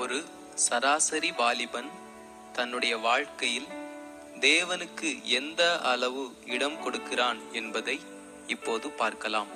ஒரு சராசரி வாலிபன் தன்னுடைய வாழ்க்கையில் தேவனுக்கு எந்த அளவு இடம் கொடுக்கிறான் என்பதை இப்போது பார்க்கலாம்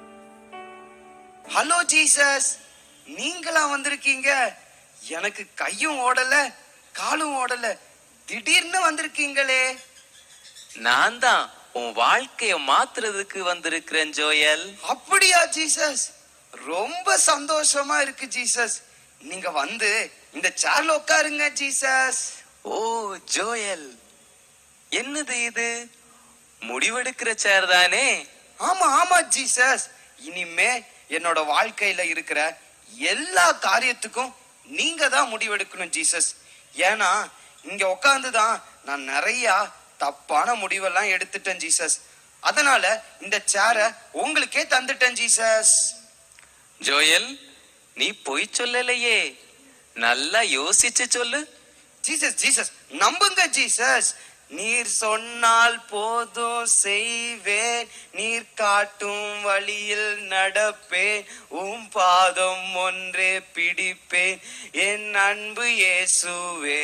ஹலோ ஜீசஸ் நீங்களா வந்திருக்கீங்க எனக்கு கையும் ஓடல காலும் ஓடல திடீர்னு வந்திருக்கீங்களே நான் தான் உன் வாழ்க்கைய மாத்துறதுக்கு வந்திருக்கிறேன் ஜோயல் அப்படியா ஜீசஸ் ரொம்ப சந்தோஷமா இருக்கு ஜீசஸ் நீங்க வந்து இந்த சேர்ல உட்காருங்க ஜீசஸ் ஓ ஜோயல் என்னது இது முடிவெடுக்கிற சேர் தானே ஆமா ஆமா ஜீசஸ் இனிமே என்னோட வாழ்க்கையில இருக்கிற எல்லா காரியத்துக்கும் நீங்க தான் முடிவெடுக்கணும் ஜீசஸ் ஏன்னா இங்க உட்கார்ந்து தான் நான் நிறைய தப்பான முடிவெல்லாம் எடுத்துட்டேன் ஜீசஸ் அதனால இந்த சேரை உங்களுக்கே தந்துட்டேன் ஜீசஸ் ஜோயல் நீ பொய் சொல்லலையே நல்லா யோசிச்சு சொல்லு ஜீசஸ் ஜீசஸ் நம்புங்க ஜீசஸ் நீர் சொன்னால் போதும் செய்வேன் நீர் காட்டும் வழியில் நடப்பேன் உம் பாதம் ஒன்றே பிடிப்பேன் என் அன்பு இயேசுவே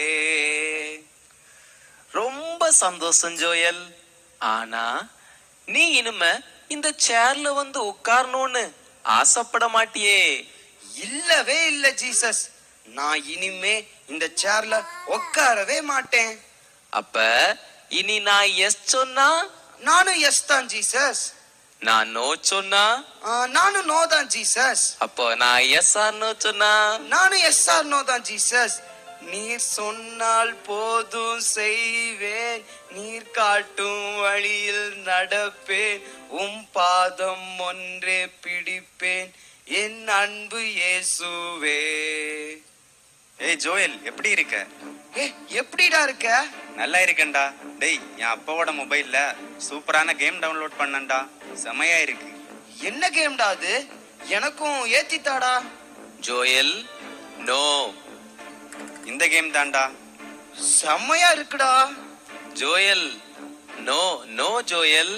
ரொம்ப சந்தோஷம் ஜோயல் ஆனா நீ இனிமே இந்த சேர்ல வந்து உட்காரணும்னு ஆசைப்பட மாட்டியே இல்லவே இல்ல ஜீசஸ் நான் இனிமே இந்த சேர்ல உட்காரவே மாட்டேன் அப்ப இனி நான் எஸ் சொன்னா நானும் எஸ் தான் ஜீசஸ் நான் நோ சொன்னா ஆ, நானும் நோ தான் ஜீசஸ் அப்போ நான் எஸ் ஆர் நோ சொன்னா நானும் எஸ் ஆர் நோ தான் ஜீசஸ் நீர் சொன்னால் போதும் செய்வேன் நீர் காட்டும் வழியில் நடப்பேன் உம் பாதம் ஒன்றே பிடிப்பேன் என் அன்பு இயேசுவே ஏய் ஜோயல் எப்படி இருக்க ஏ எப்படிடா இருக்க நல்லா இருக்கேன்டா டேய் என் அப்பாவோட மொபைல்ல சூப்பரான கேம் டவுன்லோட் பண்ணேன்டா செமையா இருக்கு என்ன கேம்டா அது எனக்கும் ஏத்தித்தாடா ஜோயல் நோ இந்த கேம் தான்டா செம்மையா இருக்குடா ஜோயல் நோ நோ ஜோயல்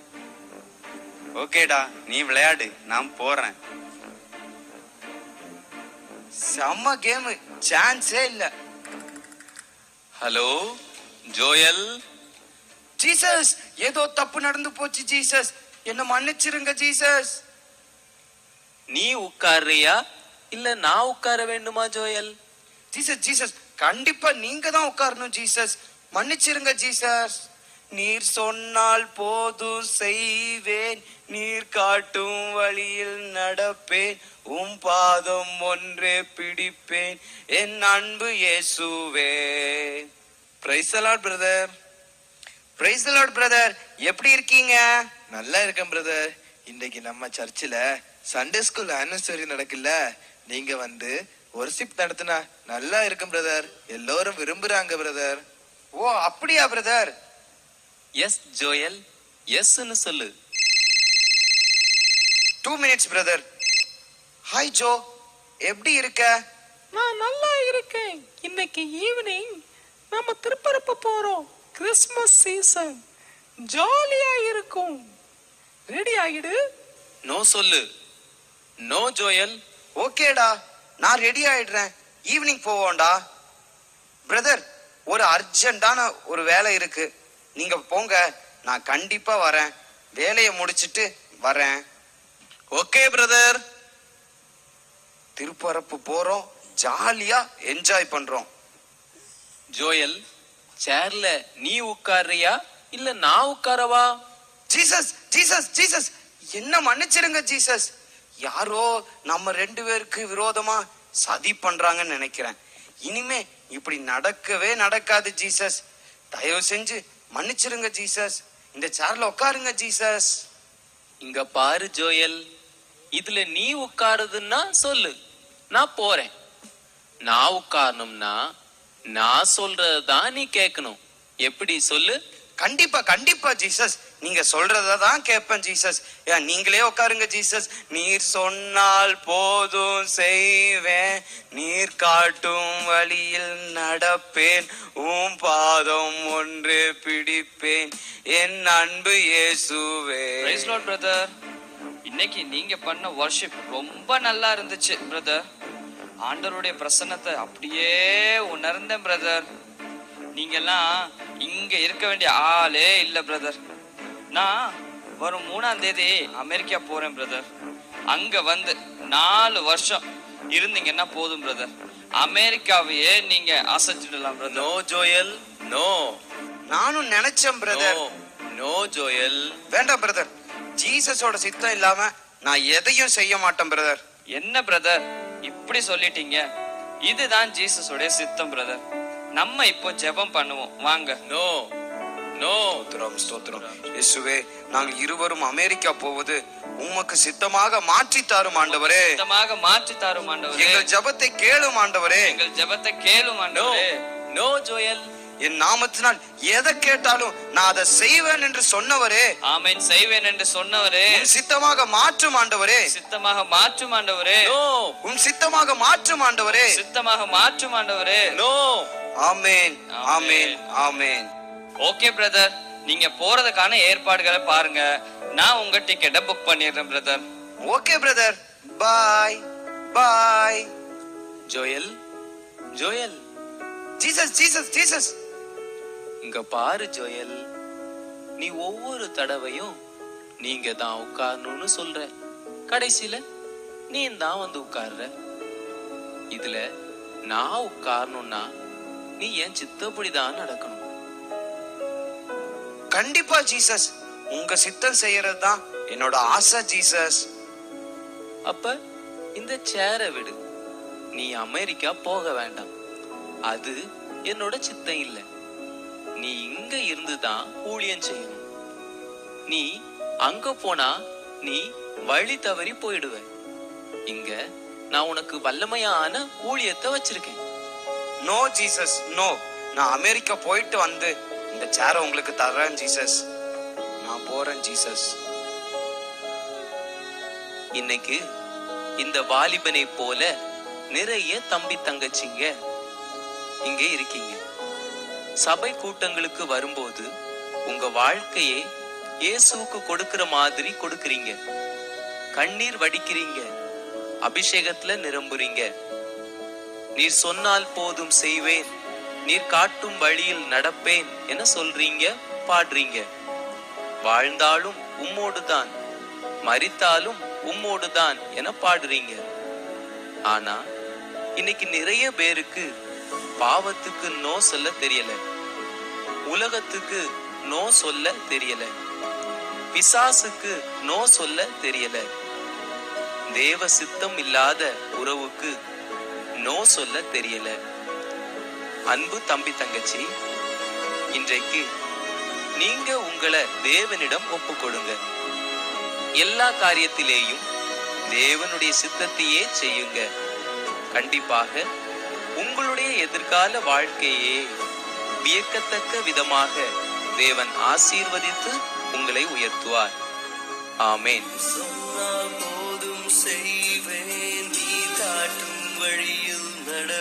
ஓகேடா நீ விளையாடு நான் போறேன் செம்ம கேம் சான்ஸே இல்ல ஹலோ ஜோயல் ஜீசஸ் ஏதோ தப்பு நடந்து போச்சு ஜீசஸ் என்ன மன்னிச்சிருங்க ஜீசஸ் நீ உட்கார்றியா இல்ல நான் உட்கார வேண்டுமா ஜோயல் ஜீசஸ் ஜீசஸ் கண்டிப்பா நீங்க தான் உட்காரணும் ஜீசஸ் மன்னிச்சிருங்க ஜீசஸ் நீர் சொன்னால் போதும் செய்வேன் நீர் காட்டும் வழியில் நடப்பேன் உம் பாதம் ஒன்றே பிடிப்பேன் என் அன்பு இயேசுவே praise a lot brother praise lord brother எப்படி இருக்கீங்க நல்லா இருக்கேன் பிரதர் இன்னைக்கு நம்ம சர்ச்சில் சண்டே ஸ்கூல் ஆனிவர்சரி நடக்குல்ல நீங்க வந்து ஒர்ஷிப் நடத்தினா நல்லா இருக்கும் பிரதர் எல்லோரும் விரும்புறாங்க பிரதர் ஓ அப்படியா பிரதர் எஸ் ஜோயல் எஸ்ன்னு சொல்லு two minutes brother hi Jo எப்படி இருக்க நான் நல்லா இருக்கேன் இன்னைக்கு ஈவினிங் நம்ம திருப்பரப்பு போறோம் கிறிஸ்மஸ் சீசன் ஜாலியா இருக்கும் ரெடி ஆகிடு நோ சொல்லு நோ ஜோயல் ஓகேடா நான் ரெடி ஆயிடுறேன் ஈவினிங் போவோம்டா பிரதர் ஒரு அர்ஜென்ட்டான ஒரு வேலை இருக்கு நீங்க போங்க நான் கண்டிப்பா வரேன் வேலையை முடிச்சிட்டு வரேன் ஓகே பிரதர் திருப்பரப்பு போறோம் ஜாலியா என்ஜாய் பண்றோம் ஜோயல் சேர்ல நீ உட்கார்றியா இல்ல நான் உட்காரவா ஜீசஸ் ஜீசஸ் ஜீசஸ் என்ன மன்னிச்சிருங்க ஜீசஸ் யாரோ நம்ம ரெண்டு பேருக்கு விரோதமா சதி பண்றாங்கன்னு நினைக்கிறேன் இனிமே இப்படி நடக்கவே நடக்காது ஜீசஸ் தயவு செஞ்சு மன்னிச்சிருங்க ஜீசஸ் இந்த சேர்ல உட்காருங்க ஜீசஸ் இங்க பாரு ஜோயல் இதுல நீ உட்காருதுன்னா சொல்லு நான் போறேன் நான் உட்காரணும்னா நான் சொல்றதுதான் நீ கேட்கணும் எப்படி சொல்லு கண்டிப்பா கண்டிப்பா ஜீசஸ் நீங்க சொல்றத தான் கேட்பேன் ஜீசஸ் ஏன் நீங்களே உட்காருங்க ஜீசஸ் நீர் சொன்னால் போதும் செய்வேன் நீர் காட்டும் வழியில் நடப்பேன் உம் பாதம் ஒன்று பிடிப்பேன் என் அன்பு இயேசுவே பிரைஸ் லார்ட் பிரதர் இன்னைக்கு நீங்க பண்ண வர்ஷிப் ரொம்ப நல்லா இருந்துச்சு பிரதர் ஆண்டவருடைய பிரசன்னத்தை அப்படியே உணர்ந்தேன் பிரதர் நீங்கெல்லாம் இங்க இருக்க வேண்டிய ஆளே இல்ல பிரதர் நான் வரும் மூணாம் தேதி அமெரிக்கா போறேன் பிரதர் அங்க வந்து நாலு வருஷம் இருந்தீங்கன்னா போதும் பிரதர் அமெரிக்காவையே நீங்க அசைச்சிடலாம் பிரதர் நோ ஜோயல் நோ நானும் நினைச்சேன் பிரதர் நோ நோ ஜோயல் வேண்டாம் பிரதர் ஜீசஸோட சித்தம் இல்லாம நான் எதையும் செய்ய மாட்டேன் பிரதர் என்ன பிரதர் இப்படி சொல்லிட்டீங்க இதுதான் ஜீசஸோட சித்தம் பிரதர் நம்ம இப்போ ஜெபம் பண்ணுவோம் வாங்க நோ நோ ஸ்தோத்திரம் ஸ்தோத்திரம் இயேசுவே நாங்கள் இருவரும் அமெரிக்கா போவது உமக்கு சித்தமாக மாற்றி தாரும் ஆண்டவரே சுத்தமாக மாற்றி தாரும் ஆண்டவரே எங்கள் ஜெபத்தை கேளும் ஆண்டவரே எங்கள் ஜெபத்தை கேளும் நோ ஆண்டவரே நோ ஜோயல் என் நாமத்தினால் எதை கேட்டாலும் நான் அதை செய்வேன் என்று சொன்னவரே ஆமென் செய்வேன் என்று சொன்னவரே உன் சித்தமாக மாற்றும் ஆண்டவரே சித்தமாக மாற்றும் ஆண்டவரே நோ உன் சித்தமாக மாற்றும் ஆண்டவரே சித்தமாக மாற்றும் ஆண்டவரே no amen amen amen okay brother நீங்க போறதுக்கான ஏற்பாடுகளை பாருங்க நான் உங்க டிக்கெட்டை புக் பண்ணிடுறேன் brother okay brother bye bye Joel Joel Jesus Jesus Jesus இங்க பாரு ஜோயல் நீ ஒவ்வொரு தடவையும் நீங்க தான் உட்காரணும்னு சொல்ற கடைசியில நீ தான் வந்து உட்கார்ற இதுல நான் உட்காரணும்னா நீ என் சித்தப்படிதான் நடக்கணும் கண்டிப்பா ஜீசஸ் உங்க சித்தம் செய்யறது தான் என்னோட ஆசை ஜீசஸ் அப்ப இந்த சேரை விடு நீ அமெரிக்கா போக வேண்டாம் அது என்னோட சித்தம் இல்லை நீ இங்க இருந்து தான் ஊழியம் செய்யணும் நீ அங்க போனா நீ வழி தவறி போயிடுவ இங்க நான் உனக்கு வல்லமையான ஊழியத்தை வச்சிருக்கேன் நோ ஜீசஸ் நோ நான் அமெரிக்கா போயிட்டு வந்து இந்த சேரை உங்களுக்கு தர்றேன் ஜீசஸ் நான் போறேன் ஜீசஸ் இன்னைக்கு இந்த வாலிபனை போல நிறைய தம்பி தங்கச்சிங்க இங்கே இருக்கீங்க சபை கூட்டங்களுக்கு வரும்போது உங்க வாழ்க்கையை இயேசுவுக்கு கொடுக்கிற மாதிரி கொடுக்கறீங்க கண்ணீர் வடிக்கிறீங்க அபிஷேகத்துல நிரம்புறீங்க நீர் சொன்னால் போதும் செய்வேன் நீர் காட்டும் வழியில் நடப்பேன் என சொல்றீங்க பாடுறீங்க வாழ்ந்தாலும் உம்மோடுதான் மரித்தாலும் உம்மோடுதான் என பாடுறீங்க ஆனா இன்னைக்கு நிறைய பேருக்கு பாவத்துக்கு நோ சொல்ல தெரியல உலகத்துக்கு நோ சொல்ல தெரியல பிசாசுக்கு நோ சொல்ல தெரியல தேவ சித்தம் இல்லாத உறவுக்கு நோ சொல்ல தெரியல அன்பு தம்பி தங்கச்சி இன்றைக்கு நீங்க உங்களை தேவனிடம் ஒப்பு கொடுங்க எல்லா காரியத்திலேயும் தேவனுடைய சித்தத்தையே செய்யுங்க கண்டிப்பாக உங்களுடைய எதிர்கால வாழ்க்கையே வியக்கத்தக்க விதமாக தேவன் ஆசீர்வதித்து உங்களை உயர்த்துவார் ஆமேன் சொன்னால் போதும் செய்வேன் நீ காட்டும் வழியில் நட